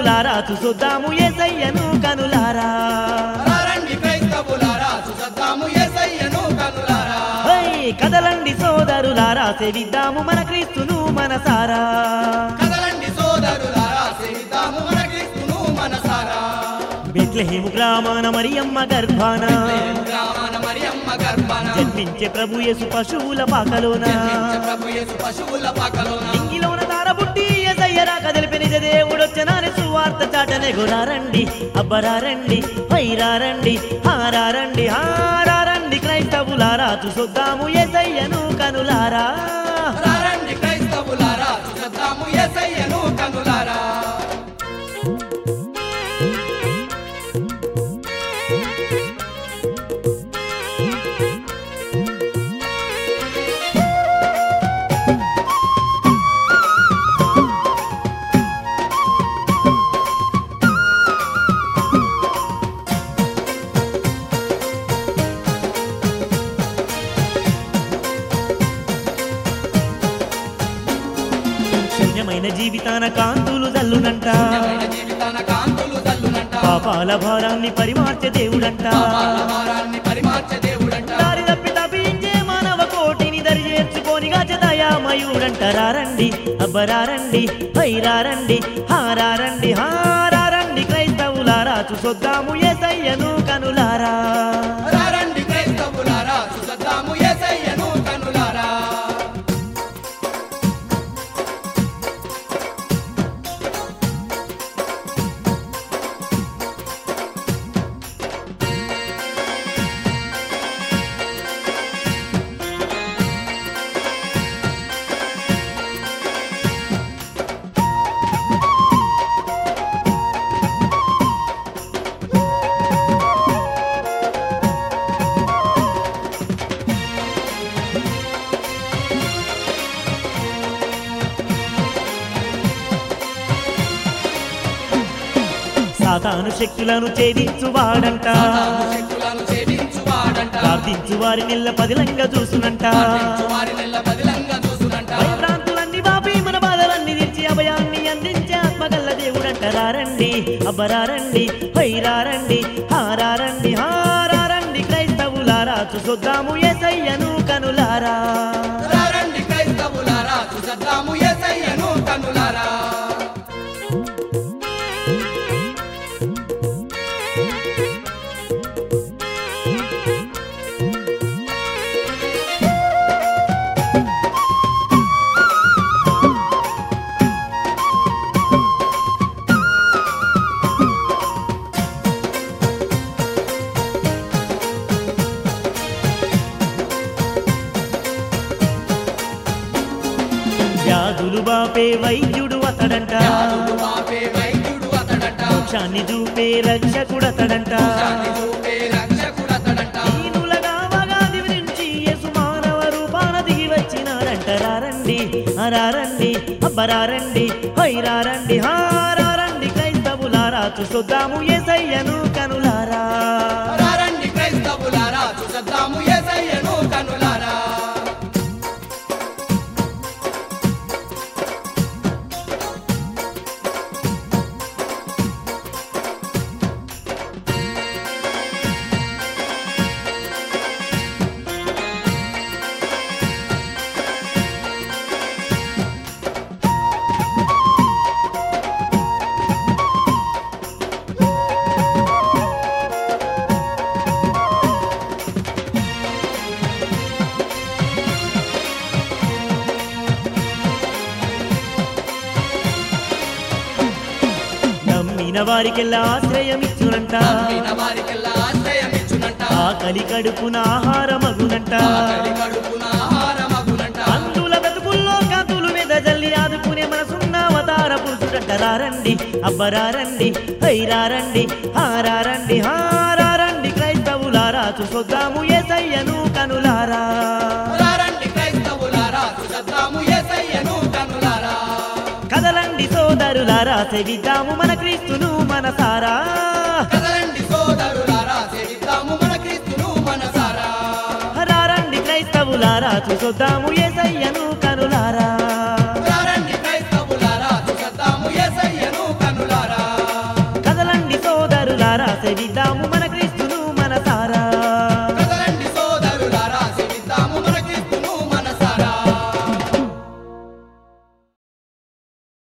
క్రైస్తవులారా చూసొద్దాము ఏసయ్యను కనులారా రండి క్రైస్తవులారా చూసద్దాము యేసయ్యను కనులారా హై, కదలండి సోదరులారా సేవిద్దాము మన క్రీస్తును మనసారా కదలండి సోదరులారా సేవిద్దాము మన క్రీస్తును మనసారా బెత్లెహేము గ్రామాన మరియమ్మ గర్భాన గ్రామాన మరియమ్మ గర్భన జన్మించే ప్రభు యేసు పశువుల పాకలోన జన్మించే ప్రభు యేసు పశువుల పాకలోన ఇంగిలోన తారబుట్టి ఎసయ్యరా కదిలిపి నిజ దేవుడొచ్చనాని సువార్త చాటనే గురారండి అబ్బరారండి వైరారండి హారారండి హారారండి క్రైస్తవులారా చూసొద్దాము ఎసయ్యను కనులారా రండి క్రైస్తవులారా చూసద్దాము యేసయ్యను కనులారా శూన్యమైన జీవితాన కాంతులు జల్లునంట నిజమైన జీవితాన కాంతులు తల్లునంట పాపాల భారాన్ని పరిమార్చే దేవుడంట పాపాల భారాన్ని పరిమార్చే దేవుడంట దారి తప్పి తప్పించే మానవ కోటిని దరి చేర్చుకొని గజదయామయుడంట రారండి అబ్బరారండి వైరారండి హారారండి హారారండి క్రైస్తవులారా చూసొద్దాము ఏసయ్యను కనులారా రండి క్రైస్తవులారా చూసద్దాము యేసయ్యను కనులారా సాతాను శక్తులను ఛేదించువాడంట తాము శక్తులను ఛేదించువాడంట ప్రార్థించు వారి నిల్ల పదిలంగా చూసునంట పాటించు వారి నెల్ల బదిలంగా చూసునంట భయభ్రాంతులన్నీ బాపి మన బాధలన్నీ తీర్చి అభయాన్ని అందించే ఆత్మగల్ల దేవుడంట రారండి అబ్బరారండి వైరారండి హారారండి హారారండి క్రైస్తవులారా చూసొద్దాము ఏసయ్యను కనులారా రండి క్రైస్తవులారా చూసద్దాము యేసయ్యను కనులారా వ్యాధులు బాపే వైద్యుడు అతడంట వ్యాధులు పాపే వైద్యుడు అతడంట మోక్షాన్ని చూపే రక్షకుడు అతడంట శాంతి చూపే రక్షకుడు అతడంట దీనులగా వగాది నుంచి యేసు మానవ రూపాన దిగి వచ్చినారంట రారండి అరారండి అబ్బరారండి హైరారండి హారారండి క్రైస్తవులారా చూసొద్దాము ఏసయ్యను కనులారా రండి క్రైస్తవులారా చూసద్దాము యేసయ్యను కనులారా నమ్మిన వారికెల్లా ఆశ్రయం ఇచ్చునంట నమ్మిన వారికెల్లా ఆశ్రయం ఇచ్చునంట ఆకలి కడుపున ఆహారమగునంట ఆకలి కడుపున ఆహారమగునంట అందుల బ్రతుకుల్లో కాంతులు వెదజల్లి ఆదుకునే మనసున్న అవతార పురుషుడంట రారండి అబ్బరారండి హైరారండి హారారండి హారారండి క్రైస్తవులారా చూసొద్దాము ఏసయ్యను కనులారా రండి క్రైస్తవులారా చూసద్దాము యేసయ్యను కనులారా కదలండి సోదరులారా సేవిద్దాము మన క్రీస్తును మనసారా కదలండి సోదరులారా సేవిద్దాము మన క్రీస్తును మనసారా రారండి క్రైస్తవులారా చూసొద్దాము ఏసయ్యను